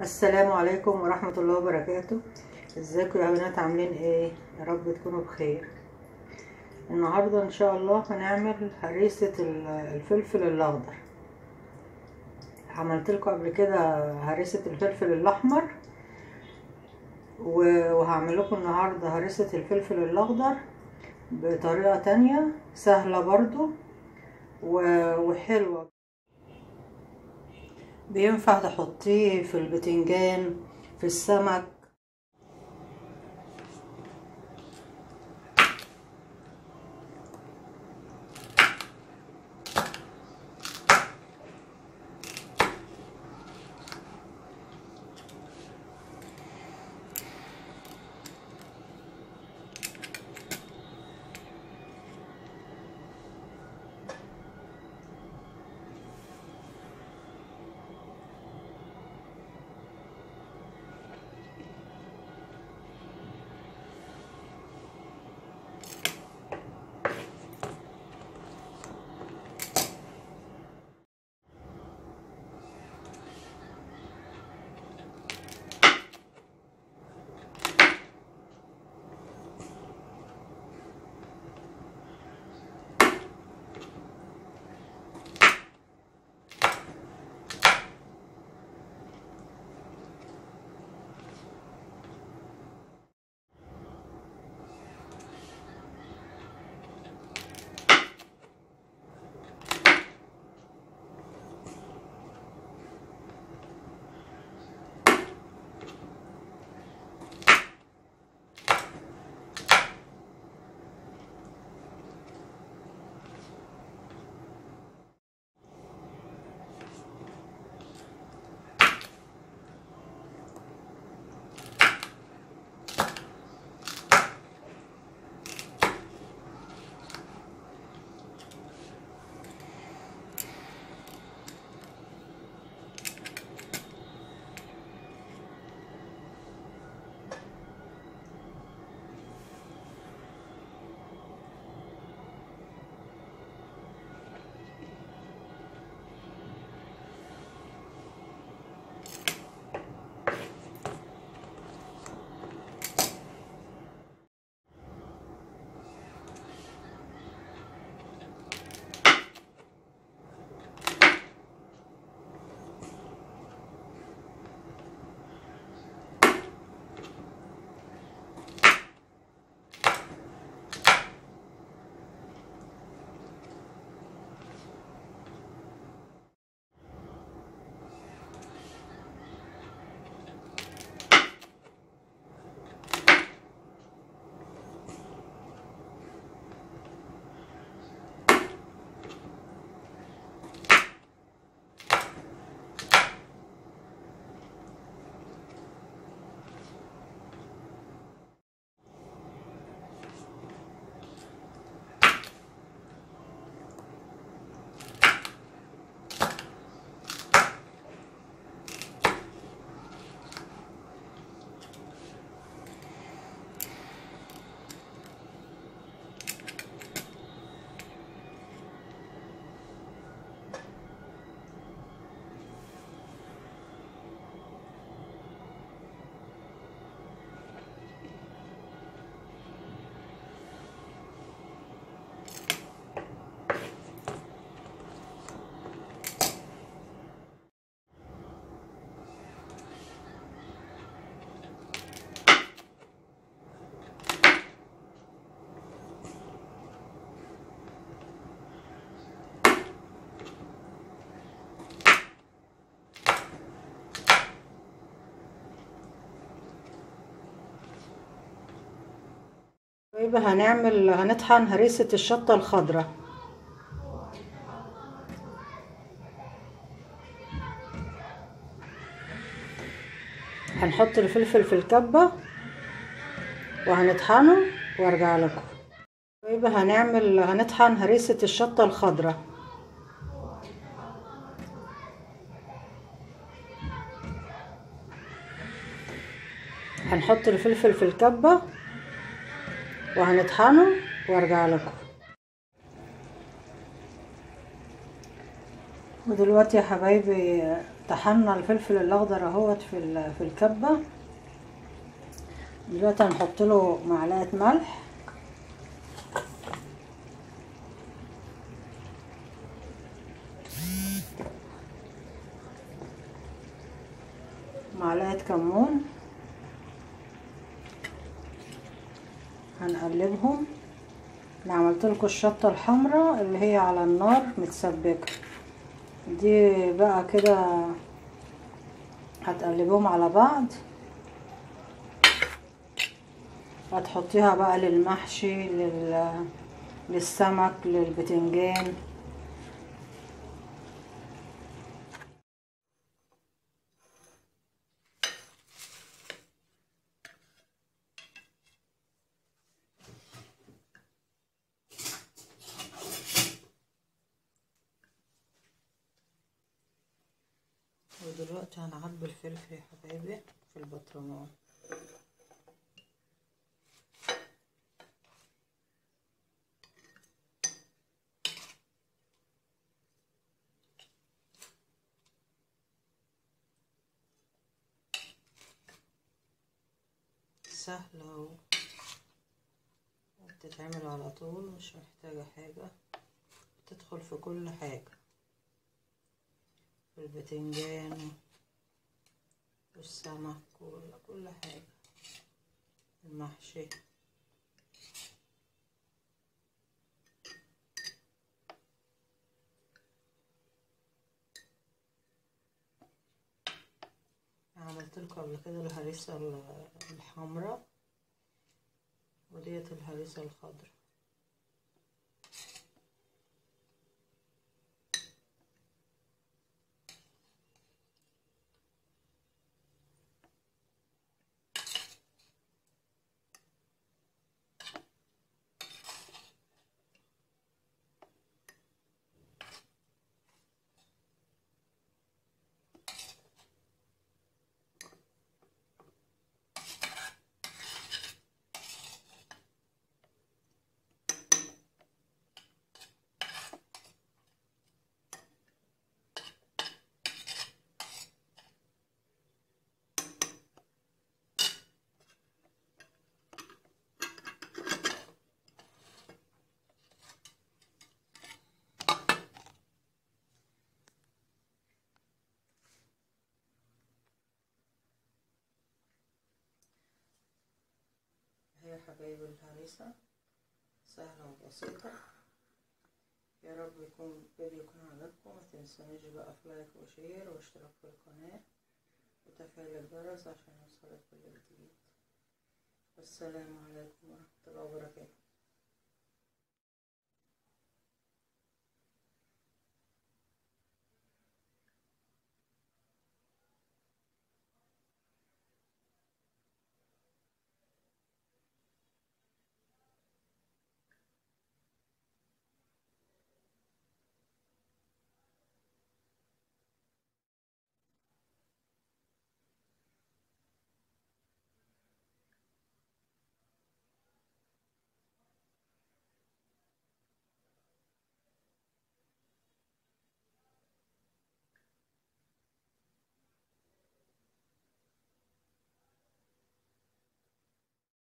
السلام عليكم ورحمة الله وبركاته ازيكم يا بنات عاملين ايه يا رب تكونوا بخير النهاردة ان شاء الله هنعمل هريسة ال- الفلفل الاخضر عملت لكم قبل كده هريسة الفلفل الاحمر و- وهعمل لكم النهاردة هريسة الفلفل الاخضر بطريقة تانية سهلة برضو و- وحلوة بينفع تحطيه في البتنجان في السمك طيب هنعمل هنطحن هريسة الشطة الخضراء هنحط الفلفل في الكبة وهنطحنه وارجع لكم طيب هنعمل هنطحن هريسة الشطة الخضراء هنحط الفلفل في الكبة وهنطحنه وارجع لكم ودلوقتي يا حبايبي طحنا الفلفل الاخضر اهوت في ال- في الكبه دلوقتي هنحط له معلقه ملح معلقه كمون هنقلبهم انا عملت لكم الشطه الحمراء اللي هي على النار متسبكه دي بقى كده هتقلبهم على بعض هتحطيها بقى للمحشي لل... للسمك للبتنجان ودلوقتي هنعبي الفلفل يا حبايبي في البطرمان سهلة و بتتعمل على طول مش محتاجة حاجة بتدخل في كل حاجة في البتنجان والسمك كل كل حاجة المحشي عملت لكم قبل كده الهريسة الحمراء وديت الهريسة الخضراء هي حبايب الهريسة سهلة وبسيطة يا رب يكون الفيديو يكون عجبكم ما تنسونيش بقى في لايك وشير واشتراك في القناة وتفعيل الجرس عشان يوصلك كل جديد والسلام عليكم ورحمة الله وبركاته